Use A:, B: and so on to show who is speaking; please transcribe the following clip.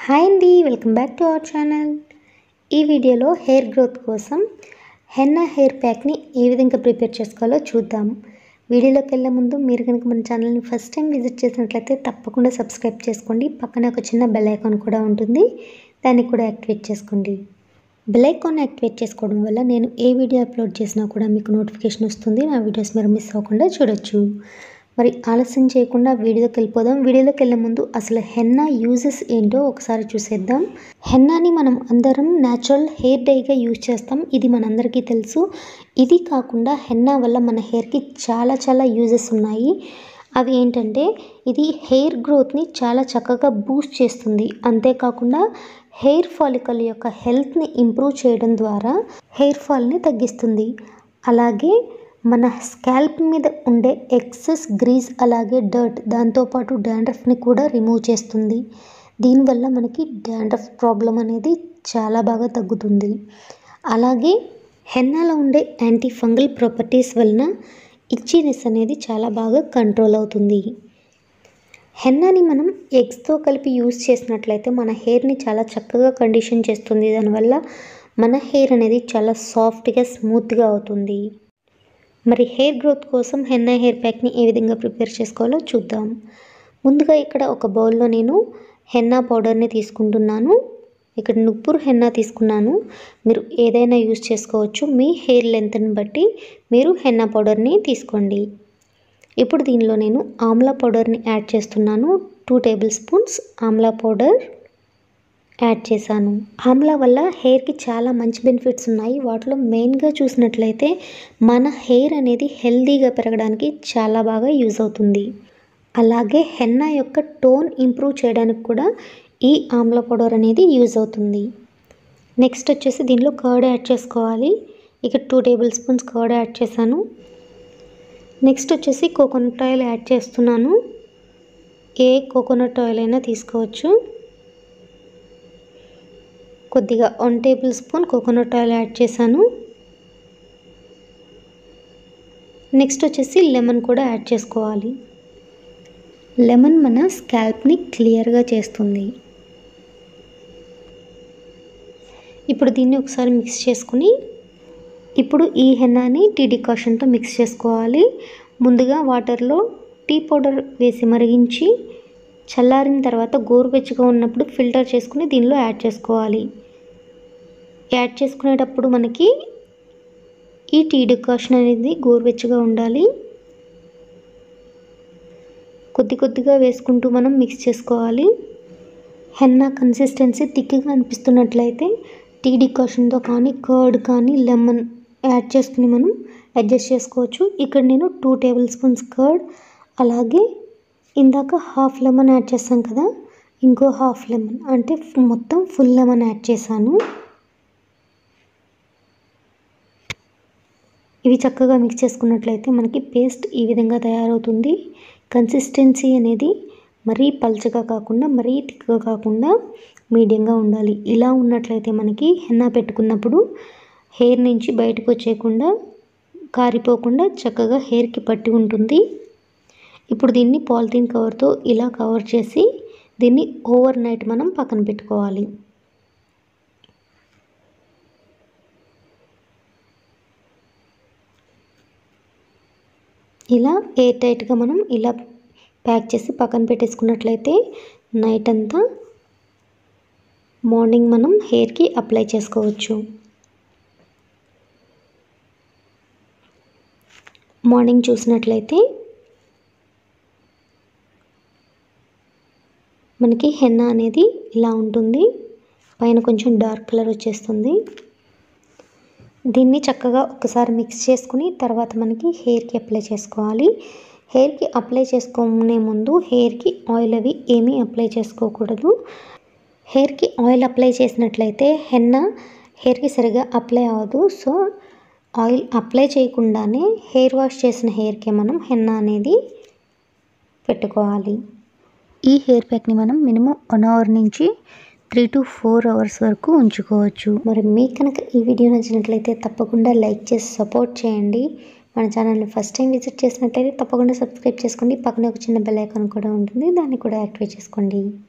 A: hi అండి welcome back to our channel ఈ వీడియోలో హెయిర్ గ్రోత్ కోసం హెన్నా హెయిర్ ప్యాక్ని ఏ విధంగా ప్రిపేర్ చేసుకోవాలో చూద్దాం వీడియోలోకి వెళ్ళే ముందు మీరు కనుక మన ఛానల్ని ఫస్ట్ టైం విజిట్ చేసినట్లయితే తప్పకుండా సబ్స్క్రైబ్ చేసుకోండి పక్కన ఒక చిన్న బెల్ ఐకాన్ కూడా ఉంటుంది దాన్ని కూడా యాక్టివేట్ చేసుకోండి బెల్ ఐకాన్ యాక్టివేట్ చేసుకోవడం వల్ల నేను ఏ వీడియో అప్లోడ్ చేసినా కూడా మీకు నోటిఫికేషన్ వస్తుంది నా వీడియోస్ మీరు మిస్ అవ్వకుండా చూడొచ్చు మరి ఆలస్యం చేయకుండా వీడియోకి వెళ్ళిపోదాం వీడియోలోకి వెళ్ళే ముందు అసలు హెన్నా యూజెస్ ఏంటో ఒకసారి చూసేద్దాం హెన్నాని మనం అందరం న్యాచురల్ హెయిర్ డైగా యూజ్ చేస్తాం ఇది మనందరికీ తెలుసు ఇది కాకుండా హెన్నా వల్ల మన హెయిర్కి చాలా చాలా యూజెస్ ఉన్నాయి అవి ఏంటంటే ఇది హెయిర్ గ్రోత్ని చాలా చక్కగా బూస్ట్ చేస్తుంది అంతేకాకుండా హెయిర్ ఫాలికల్ యొక్క హెల్త్ని ఇంప్రూవ్ చేయడం ద్వారా హెయిర్ ఫాల్ని తగ్గిస్తుంది అలాగే మన స్కాల్ప్ మీద ఉండే ఎక్సెస్ గ్రీజ్ అలాగే డర్ట్ దాంతోపాటు డాండ్రఫ్ని కూడా రిమూవ్ చేస్తుంది దీనివల్ల మనకి డాండ్రఫ్ ప్రాబ్లం అనేది చాలా బాగా తగ్గుతుంది అలాగే హెన్నాలో ఉండే యాంటీ ఫంగల్ ప్రాపర్టీస్ వలన ఇచ్చినెస్ అనేది చాలా బాగా కంట్రోల్ అవుతుంది హెన్నాని మనం ఎగ్స్తో కలిపి యూస్ చేసినట్లయితే మన హెయిర్ని చాలా చక్కగా కండిషన్ చేస్తుంది దానివల్ల మన హెయిర్ అనేది చాలా సాఫ్ట్గా స్మూత్గా అవుతుంది మరి హెయిర్ గ్రోత్ కోసం హెన్నా హెయిర్ ప్యాక్ని ఏ విధంగా ప్రిపేర్ చేసుకోవాలో చూద్దాం ముందుగా ఇక్కడ ఒక బౌల్లో నేను హెన్నా పౌడర్ని తీసుకుంటున్నాను ఇక్కడ నుప్పురు హెన్నా తీసుకున్నాను మీరు ఏదైనా యూజ్ చేసుకోవచ్చు మీ హెయిర్ లెంత్ని బట్టి మీరు హెన్నా పౌడర్ని తీసుకోండి ఇప్పుడు దీనిలో నేను ఆమ్లా పౌడర్ని యాడ్ చేస్తున్నాను two tablespoons amla powder add చేశాను ఆమ్లా వల్ల హెయిర్కి చాలా మంచి బెనిఫిట్స్ ఉన్నాయి వాటిలో మెయిన్గా చూసినట్లయితే మన హెయిర్ అనేది హెల్దీగా పెరగడానికి చాలా బాగా యూజ్ అవుతుంది అలాగే హెన్నా యొక్క టోన్ ఇంప్రూవ్ చేయడానికి కూడా ఈ ఆమ్లా పౌడర్ అనేది యూజ్ అవుతుంది నెక్స్ట్ వచ్చేసి దీనిలో కర్డ్ యాడ్ చేసుకోవాలి ఇక two tablespoons curd add చేశాను నెక్స్ట్ వచ్చేసి కోకోనట్ ఆయిల్ యాడ్ చేస్తున్నాను ఏ కోకోనట్ ఆయిల్ అయినా తీసుకోవచ్చు కొద్దిగా one tablespoon coconut oil add చేశాను నెక్స్ట్ వచ్చేసి లెమన్ కూడా యాడ్ చేసుకోవాలి లెమన్ మన స్కాల్ప్ని క్లియర్గా చేస్తుంది ఇప్పుడు దీన్ని ఒకసారి మిక్స్ చేసుకుని ఇప్పుడు ఈ హెన్నాని టీ డికాషన్తో మిక్స్ చేసుకోవాలి ముందుగా వాటర్లో టీ పౌడర్ వేసి మరిగించి చల్లారిన తర్వాత గోరువెచ్చగా ఉన్నప్పుడు ఫిల్టర్ చేసుకుని దీనిలో యాడ్ చేసుకోవాలి యాడ్ చేసుకునేటప్పుడు మనకి ఈ టీ డికాషన్ అనేది గోరువెచ్చగా ఉండాలి కొద్ది కొద్దిగా వేసుకుంటూ మనం మిక్స్ చేసుకోవాలి హెన్నా కన్సిస్టెన్సీ థిక్గా అనిపిస్తున్నట్లయితే టీ డికాషన్తో కానీ కర్డ్ కానీ లెమన్ యాడ్ చేసుకుని మనం అడ్జస్ట్ చేసుకోవచ్చు ఇక్కడ నేను టూ టేబుల్ స్పూన్స్ కర్డ్ అలాగే ఇందాక హాఫ్ లెమన్ యాడ్ చేస్తాం కదా ఇంకో హాఫ్ లెమన్ అంటే మొత్తం ఫుల్ లెమన్ యాడ్ చేశాను ఇవి చక్కగా మిక్స్ చేసుకున్నట్లయితే మనకి పేస్ట్ ఈ విధంగా తయారవుతుంది కన్సిస్టెన్సీ అనేది మరీ పల్చగా కాకుండా మరీ థిక్గా కాకుండా మీడియంగా ఉండాలి ఇలా ఉన్నట్లయితే మనకి హెన్నా పెట్టుకున్నప్పుడు హెయిర్ నుంచి బయటకు వచ్చేయకుండా కారిపోకుండా చక్కగా హెయిర్కి పట్టి ఉంటుంది ఇప్పుడు దీన్ని పాలిథీన్ కవర్తో ఇలా కవర్ చేసి దీన్ని ఓవర్ నైట్ మనం పక్కన పెట్టుకోవాలి ఇలా ఎయిర్ టైట్గా మనం ఇలా ప్యాక్ చేసి పక్కన పెట్టేసుకున్నట్లయితే నైట్ అంతా మార్నింగ్ మనం హెయిర్కి అప్లై చేసుకోవచ్చు మార్నింగ్ చూసినట్లయితే మనకి హెన్నా అనేది ఇలా ఉంటుంది పైన కొంచెం డార్క్ కలర్ వచ్చేస్తుంది దీన్ని చక్కగా ఒకసారి మిక్స్ చేసుకుని తర్వాత మనకి హెయిర్కి అప్లై చేసుకోవాలి హెయిర్కి అప్లై చేసుకునే ముందు హెయిర్కి ఆయిల్ అవి ఏమీ అప్లై చేసుకోకూడదు హెయిర్కి ఆయిల్ అప్లై చేసినట్లయితే హెన్న హెయిర్కి సరిగా అప్లై అవ్వదు సో ఆయిల్ అప్లై చేయకుండానే హెయిర్ వాష్ చేసిన హెయిర్కి మనం హెన్న అనేది పెట్టుకోవాలి ఈ హెయిర్ ప్యాక్ని మనం మినిమం వన్ అవర్ నుంచి త్రీ టు ఫోర్ అవర్స్ వరకు ఉంచుకోవచ్చు మరి మీకు కనుక ఈ వీడియో నచ్చినట్లయితే తప్పకుండా లైక్ చేసి సపోర్ట్ చేయండి మన ఛానల్ని ఫస్ట్ టైం విజిట్ చేసినట్లయితే తప్పకుండా సబ్స్క్రైబ్ చేసుకోండి పక్కనే ఒక చిన్న బెల్ ఐకాన్ కూడా ఉంటుంది దాన్ని కూడా యాక్టివేట్ చేసుకోండి